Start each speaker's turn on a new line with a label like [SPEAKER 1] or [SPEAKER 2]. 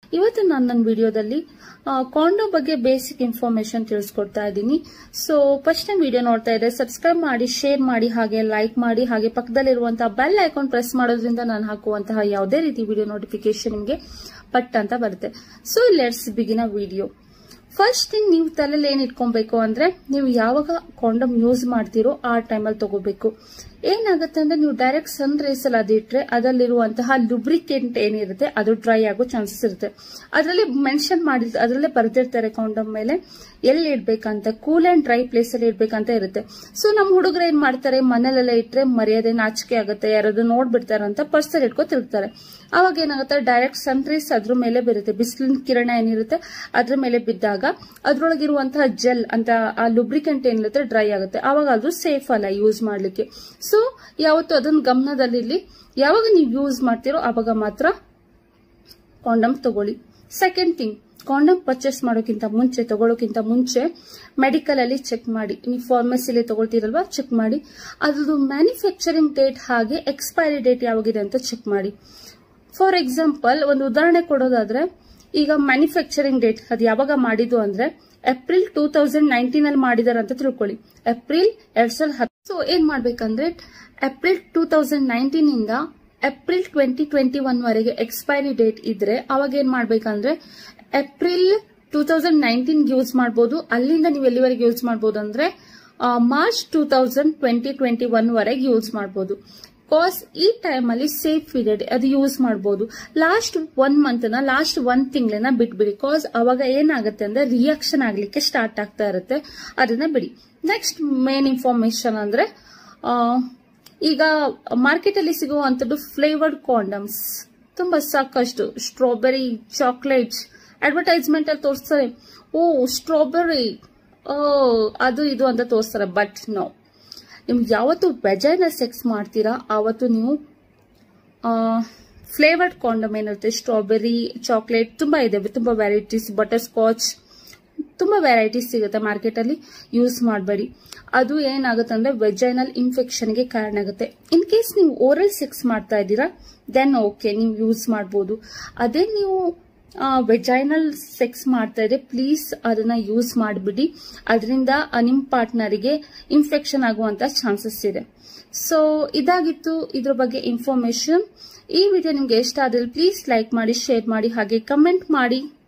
[SPEAKER 1] ಇವತ್ತು ನಾನು ನನ್ನ ವಿಡಿಯೋದಲ್ಲಿ ಕಾಂಡೋ ಬಗ್ಗೆ ಬೇಸಿಕ್ ಇನ್ಫಾರ್ಮೇಶನ್ ತಿಳಿಸ್ಕೊಡ್ತಾ ಇದ್ದೀನಿ ಸೊ ಫಸ್ಟ್ ಟೈಮ್ ವಿಡಿಯೋ ನೋಡ್ತಾ ಇದ್ರೆ ಸಬ್ಸ್ಕ್ರೈಬ್ ಮಾಡಿ ಶೇರ್ ಮಾಡಿ ಹಾಗೆ ಲೈಕ್ ಮಾಡಿ ಹಾಗೆ ಪಕ್ಕದಲ್ಲಿರುವಂತಹ ಬೆಲ್ ಐಕಾನ್ ಪ್ರೆಸ್ ಮಾಡೋದ್ರಿಂದ ನಾನು ಹಾಕುವಂತಹ ಯಾವುದೇ ರೀತಿ ವಿಡಿಯೋ ನೋಟಿಫಿಕೇಶನ್ ನಿಮಗೆ ಪಟ್ ಅಂತ ಬರುತ್ತೆ so let's begin video first thing ನೀವು ತಲೆಯಲ್ಲಿ ಏನ್ ಇಟ್ಕೊಬೇಕು ಅಂದ್ರೆ ನೀವು ಯಾವಾಗ ಕಾಂಡಮ್ ಯೂಸ್ ಮಾಡ್ತೀರೋ ಆ ಟೈಮಲ್ಲಿ ತಗೋಬೇಕು ಏನಾಗುತ್ತೆ ಅಂದ್ರೆ ನೀವು ಡೈರೆಕ್ಟ್ ಸನ್ ರೇಸ್ ಅಲ್ಲಿ ಅದಿಟ್ರೆ ಅದರಲ್ಲಿರುವಂತಹ ಲುಬ್ರಿಕೆಂಟ್ ಏನಿರುತ್ತೆ ಅದು ಡ್ರೈ ಆಗೋ ಚಾನ್ಸಸ್ ಇರುತ್ತೆ ಅದರಲ್ಲಿ ಮೆನ್ಷನ್ ಮಾಡಿರ್ತಾರೆ ಅದರಲ್ಲೇ ಬರೆದಿರ್ತಾರೆ ಕಾಂಡಮ್ ಮೇಲೆ ಎಲ್ಲಿ ಇಡ್ಬೇಕಂತ ಕೂಲ್ ಅಂಡ್ ಡ್ರೈ ಪ್ಲೇಸ್ ಅಲ್ಲಿ ಇಡ್ಬೇಕಂತ ಇರುತ್ತೆ ಸೊ ನಮ್ಮ ಹುಡುಗರು ಏನ್ ಮಾಡ್ತಾರೆ ಮನೇಲೆಲ್ಲ ಇಟ್ರೆ ಮರ್ಯಾದೆ ನಾಚಿಕೆ ಆಗುತ್ತೆ ಯಾರಾದ್ರೂ ನೋಡ್ಬಿಡ್ತಾರೆ ಅಂತ ಪರ್ಸಲ್ಲಿ ಇಟ್ಕೊ ತಿರುಗ್ತಾರೆ ಅವಾಗ ಏನಾಗುತ್ತೆ ಡೈರೆಕ್ಟ್ ಸನ್ ರೇಸ್ ಅದ್ರ ಮೇಲೆ ಬರುತ್ತೆ ಬಿಸಿಲಿನ ಕಿರಣ ಏನಿರುತ್ತೆ ಅದ್ರ ಮೇಲೆ ಬಿದ್ದಾಗ ಅದ್ರೊಳಗಿರುವಂತಹ ಜೆಲ್ ಅಂತ ಆ ಲುಬ್ರಿಕೆಂಟ್ ಏನಿರುತ್ತೆ ಡ್ರೈ ಆಗುತ್ತೆ ಅವಾಗ ಅದು ಸೇಫ್ ಅಲ್ಲ ಯೂಸ್ ಮಾಡ್ಲಿಕ್ಕೆ ಸೊ ಯಾವತ್ತು ಅದನ್ನ ಗಮನದಲ್ಲಿ ಯಾವಾಗ ನೀವು ಯೂಸ್ ಮಾಡ್ತೀರೋ ಅವಾಗ ಮಾತ್ರ ಕಾಂಡಮ್ ತಗೊಳ್ಳಿ ಸೆಕೆಂಡ್ ಥಿಂಗ್ ಕಾಂಡಮ್ ಪರ್ಚೇಸ್ ಮಾಡೋಕ್ಕಿಂತ ಮುಂಚೆ ತಗೊಳ್ಳೋಕ್ಕಿಂತ ಮುಂಚೆ ಮೆಡಿಕಲ್ ಅಲ್ಲಿ ಚೆಕ್ ಮಾಡಿ ನೀವು ಫಾರ್ಮಸಿಲಿ ತಗೊಳ್ತೀರಲ್ವಾ ಚೆಕ್ ಮಾಡಿ ಅದ್ರದ್ದು ಮ್ಯಾನುಫ್ಯಾಕ್ಚರಿಂಗ್ ಡೇಟ್ ಹಾಗೆ ಎಕ್ಸ್ಪೈರಿ ಡೇಟ್ ಯಾವಾಗಿದೆ ಅಂತ ಚೆಕ್ ಮಾಡಿ ಫಾರ್ ಎಕ್ಸಾಂಪಲ್ ಒಂದು ಉದಾಹರಣೆ ಕೊಡೋದಾದ್ರೆ ಈಗ ಮ್ಯಾನುಫ್ಯಾಕ್ಚರಿಂಗ್ ಡೇಟ್ ಅದು ಯಾವಾಗ ಮಾಡಿದ್ದು ಅಂದ್ರೆ ಏಪ್ರಿಲ್ ಟೂ ತೌಸಂಡ್ ನೈನ್ಟೀನ್ ಅಲ್ಲಿ ಮಾಡಿದಾರೆ ಅಂತ ತಿಳ್ಕೊಳ್ಳಿ ಏಪ್ರಿಲ್ ಎರಡ್ ಸಾವಿರದ ಹತ್ತು ಸೊ ಏನ್ ಮಾಡ್ಬೇಕಂದ್ರೆ ಏಪ್ರಿಲ್ ಟೂ ತೌಸಂಡ್ ನೈನ್ಟೀನ್ ಇಂದ ಏಪ್ರಿಲ್ ಟ್ವೆಂಟಿ ಟ್ವೆಂಟಿ ಒನ್ ವರೆಗೆ ಎಕ್ಸ್ಪೈರಿ ಡೇಟ್ ಇದ್ರೆ ಅವಾಗ ಏನ್ ಮಾಡ್ಬೇಕಂದ್ರೆ April two thousand nineteen use ಮಾಡಬಹುದು ಅಲ್ಲಿಂದ ನೀವು ಎಲ್ಲಿವರೆಗೆ ಯೂಸ್ ಮಾಡಬಹುದು ಅಂದ್ರೆ March two thousand twenty twenty one ವರೆಗೆ ಯೂಸ್ ಮಾಡಬಹುದು ಕಾಸ್ ಈ ಟೈಮ್ ಅಲ್ಲಿ ಸೇಫ್ ಪೀರಿಯಡ್ ಅದು ಯೂಸ್ ಮಾಡಬಹುದು ಲಾಸ್ಟ್ ಒನ್ ಮಂತ್ ನ ಲಾಸ್ಟ್ ಒನ್ ತಿಂಗಳನ್ನ ಬಿಟ್ಬಿಡಿ ಕಾಸ್ ಅವಾಗ ಏನಾಗುತ್ತೆ ಅಂದ್ರೆ ರಿಯಾಕ್ಷನ್ ಆಗ್ಲಿಕ್ಕೆ ಸ್ಟಾರ್ಟ್ ಆಗ್ತಾ ಇರುತ್ತೆ ಅದನ್ನ ಬಿಡಿ ನೆಕ್ಸ್ಟ್ ಮೇನ್ ಇನ್ಫಾರ್ಮೇಶನ್ ಅಂದ್ರೆ ಈಗ ಮಾರ್ಕೆಟ್ ಅಲ್ಲಿ ಸಿಗುವಂತದ್ದು ಫ್ಲೇವರ್ಡ್ ಕಾಂಡಮ್ಸ್ ತುಂಬಾ ಸಾಕಷ್ಟು ಸ್ಟ್ರಾಬೆರಿ ಚಾಕ್ಲೇಟ್ ಅಡ್ವರ್ಟೈಸ್ಮೆಂಟ್ ಅಲ್ಲಿ ತೋರಿಸ್ತಾರೆ ಓ ಸ್ಟ್ರಾಬೆರಿ ಅದು ಇದು ಅಂತ ತೋರಿಸ್ತಾರೆ ಬಟ್ ನೋ ನಿಮ್ಗೆ ಯಾವತ್ತು ವೆಜೈನ ಸೆಕ್ಸ್ ಮಾಡ್ತೀರಾ ಆವತ್ತು ನೀವು ಫ್ಲೇವರ್ಡ್ ಕಾಂಡಮ್ ಏನಿರುತ್ತೆ ಸ್ಟ್ರಾಬೆರಿ ಚಾಕ್ಲೇಟ್ ತುಂಬಾ ಇದೆ ತುಂಬಾ ವೆರೈಟೀಸ್ ಬಟರ್ ಸ್ಕಾಚ್ ತುಂಬಾ ವೆರೈಟೀಸ್ ಸಿಗುತ್ತೆ ಮಾರ್ಕೆಟ್ ಅಲ್ಲಿ ಯೂಸ್ ಮಾಡಬೇಡಿ ಅದು ಏನಾಗುತ್ತೆ ಅಂದ್ರೆ ವೆಜೈನಲ್ ಇನ್ಫೆಕ್ಷನ್ಗೆ ಕಾರಣ ಆಗುತ್ತೆ ಇನ್ ಕೇಸ್ ನೀವು ಓರಲ್ ಸೆಕ್ಸ್ ಮಾಡ್ತಾ ಇದ್ದೀರಾ ದೆನ್ ಓಕೆ ನೀವು ಯೂಸ್ ಮಾಡಬಹುದು ಅದೇ ನೀವು ವೆಜೈನಲ್ ಸೆಕ್ಸ್ ಮಾಡ್ತಾ ಇದ್ರೆ ಪ್ಲೀಸ್ ಅದನ್ನ ಯೂಸ್ ಮಾಡಿಬಿಡಿ ಅದರಿಂದ ನಿಮ್ಮ ಪಾರ್ಟ್ನರಿಗೆ ಇನ್ಫೆಕ್ಷನ್ ಆಗುವಂತ ಚಾನ್ಸಸ್ ಇದೆ ಸೊ ಇದಾಗಿತ್ತು ಇದ್ರ ಬಗ್ಗೆ ಇನ್ಫಾರ್ಮೇಶನ್ ಈ ವಿಡಿಯೋ ನಿಮ್ಗೆ ಇಷ್ಟ ಆದ್ರೆ ಪ್ಲೀಸ್ ಲೈಕ್ ಮಾಡಿ ಶೇರ್ ಮಾಡಿ ಹಾಗೆ ಕಮೆಂಟ್ ಮಾಡಿ